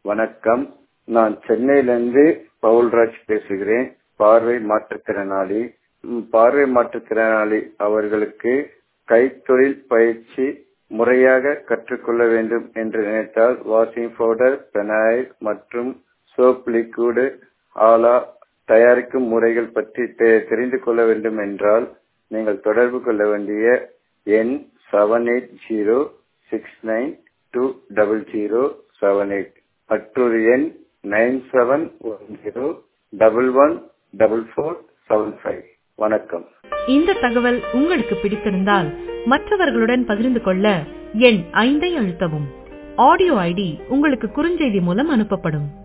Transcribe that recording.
வணக்கம் நான் சென்னையிலிருந்து பவுல்ராஜ் பேசுகிறேன் பார்வை மாற்றுத்திறனாளி ம், பார்வை மாற்றுத்திறனாளி அவர்களுக்கு கைத்தொழில் பயிற்சி முறையாக கற்றுக்கொள்ள வேண்டும் என்று நினைத்தால் வாஷிங் பவுடர் பெனாயில் மற்றும் சோப் லிக்விடு ஆலா தயாரிக்கும் முறைகள் பற்றி தெ- தெரிந்து கொள்ள வேண்டும் என்றால் நீங்கள் தொடர்பு கொள்ள வேண்டிய எண் seven eight zero six nine two double zero seven eight மற்றொரு எண் nine seven one zero double one double four seven five வணக்கம் இந்த தகவல் உங்களுக்கு பிடித்திருந்தால் மற்றவர்களுடன் பகிர்ந்து கொள்ள எண் ஐந்தை அழுத்தவும் ஆடியோ ஐடி உங்களுக்கு குறுஞ்செய்தி மூலம் அனுப்பப்படும்